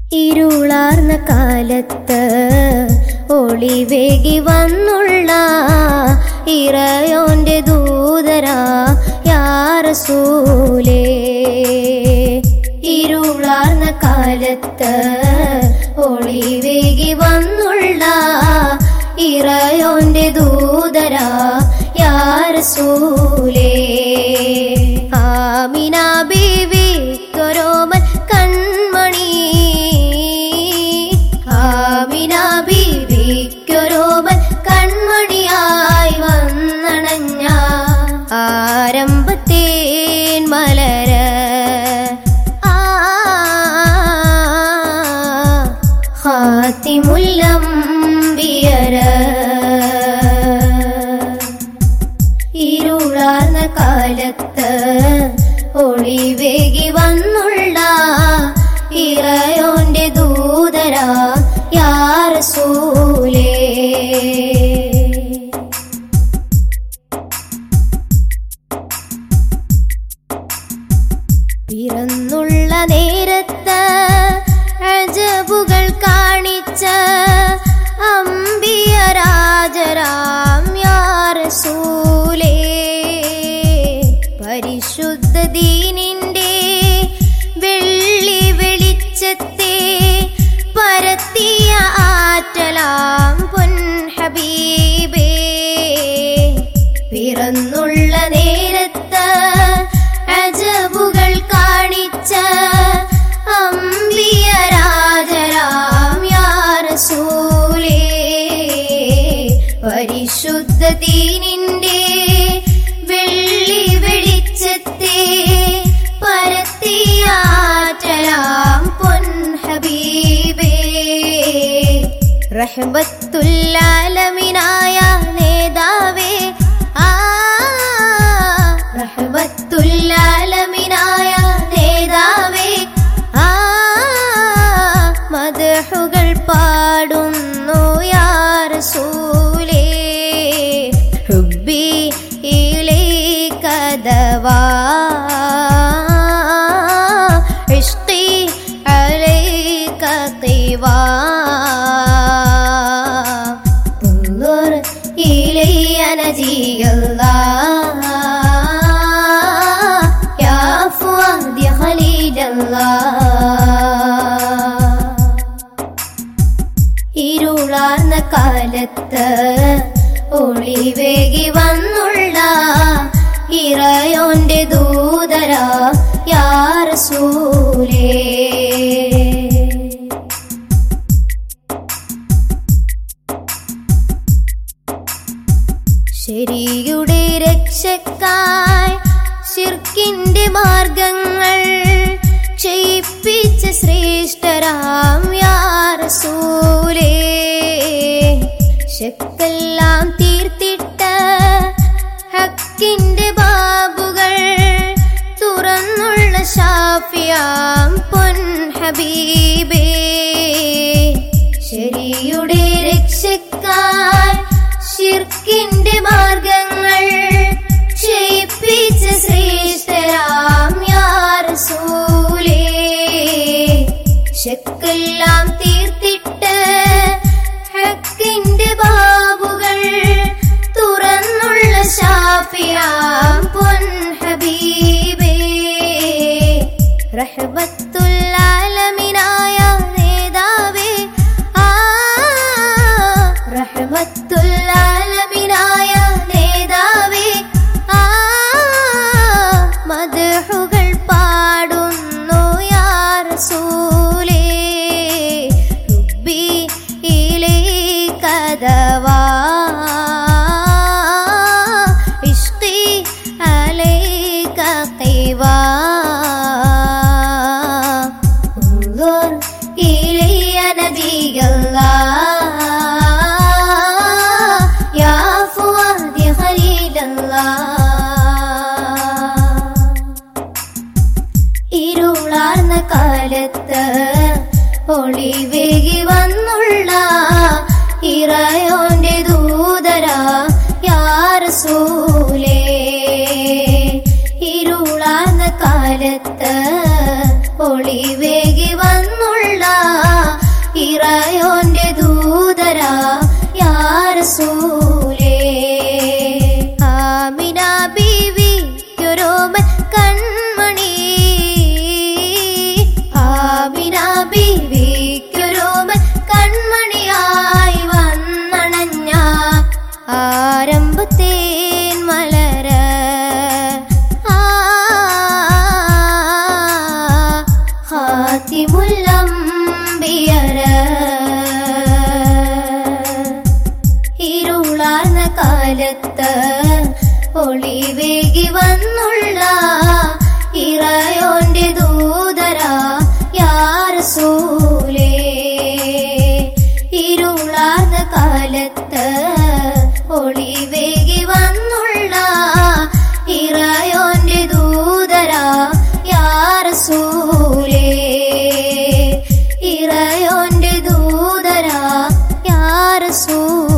ഇരുളാർന്ന കാലത്ത് ഒളിവേകി വന്നുള്ള ഇറയോന്റെ ദൂതരാ യാറസൂലേ ഇരുളാർന്ന കാലത്ത് ഒളിവേകി വന്നുള്ള ഇറയോന്റെ ദൂതരാ യാറസൂലേ ആമിന ബീവി കൊരോമൻ കൺമണി ആമിന ബീവിക്കൊരോമൻ കൺമണിയായി വന്നണഞ്ഞ ആരംഭത്തേൻ മലര ഹാത്തിമുല്ലംബിയര ഇരുളാർന്ന കാലത്ത് ഒളിവേകി വന്നുള്ള ഇറയോന്റെ ദൂതരാ യാറസൂലേ പിറന്നുള്ള നേരത്ത് അജബുകൾ കാണിച്ച അമ്പിയ രാജരാം യാറസൂലേ പരിശുദ്ധ ദീനിന്റെ വെള്ളി വെളിച്ചത്തെ പരത്തിയ ആറ്റലാം പൊൻ ഹബീബേ പിറന്നുള്ള നേരത്ത് അജബുകൾ കാണിച്ച അമ്പിയ രാജരാം യാറസൂലേ പരിശുദ്ധ ദീനിന്റെ വെള്ളി വെളിച്ചത്തെ പരത്തിയാറ്റലാം പൊൻ ഹബീബേ റഹ്മത്തുല്ലാലമിനായ നേതാവേ ആ റഹ്മത്തുല്ലാലമിനായ നേതാവേ ആ മദഹുകൾ പാടുന്നു യാറസൂലേ ഹുബി ഇലൈക ദവാ ഇഷ്കി അലൈക ഖിവാ انظر إلي نجي الله يا فؤاد خليل الله ഇരുളാർന്ന കാലത്ത് ഒളിവേകി വന്നുള്ള ഇറയോന്റെ ദൂതരാ യാറസൂലേ ശരിയുടെ രക്ഷക്കായി ശിർക്കിന്റെ മാർഗങ്ങൾ ക്ഷയിപ്പിച്ച ശ്രേഷ്ഠരാം യാറസൂലേ ശക്കെല്ലാം തീർത്തിട്ട ഹക്കിന്റെ ബാബുകൾ തുറന്നുള്ള ഷാഫിയാം പൊൻ ഹബീബേ ശരിയുടെ രക്ഷക്കാർ ഷിർക്കിന്റെ മാർഗങ്ങൾ ക്ഷയിപ്പിച്ച ശ്രേഷ്ഠരാം യാറസൂലേ ശക്കെല്ലാം തീർത്തിട്ട് ഹക്കിന്റെ ബാബുകൾ തുറന്നുള്ള ഷാഫിയാം പൊൻ ഹബീബേ റഹ്മത്തുല്ലാലമിനായ നേതാവേ ആ റഹ്മത്തുല്ലാലമിനായ നേതാവേ ആ മദഹുകൾ പാടുന്നു യാറസൂലേ ഹുബി ഇലൈക ദവാ ഇഷ്കി അലൈക ഖിവാ انظر إلي نبي الله يا فؤاد خليل الله ഇരുളാർന്ന കാലത്ത് ഒളിവേകി വന്നുള്ള ഇറയോന്റെ ദൂതരാ യാറസൂലേ ഇരുളാർന്ന കാലത്ത് ഒളിവേകി വന്നുള്ള റസൂലേ ആമിന ബീവിക്കൊരോമൻ കൺമണി ആമിന ബീവിക്കൊരോമൻ കൺമണിയായി വന്നണഞ്ഞ ആരംഭത്തേൻ മലര ആ ഹാത്തിമുല്ലംബിയര ഇരുളാർന്ന കാലത്ത് ഒളിവേകി വന്നുള്ള ഇറയോന്റെ ദൂതര യാരസൂലേ ഇരുളാർന്ന കാലത്ത് ഒളിവേകി വന്നുള്ള ഇറയോന്റെ ദൂതര യാരസൂലേ ഇറയോന്റെ ദൂതര യാരസൂ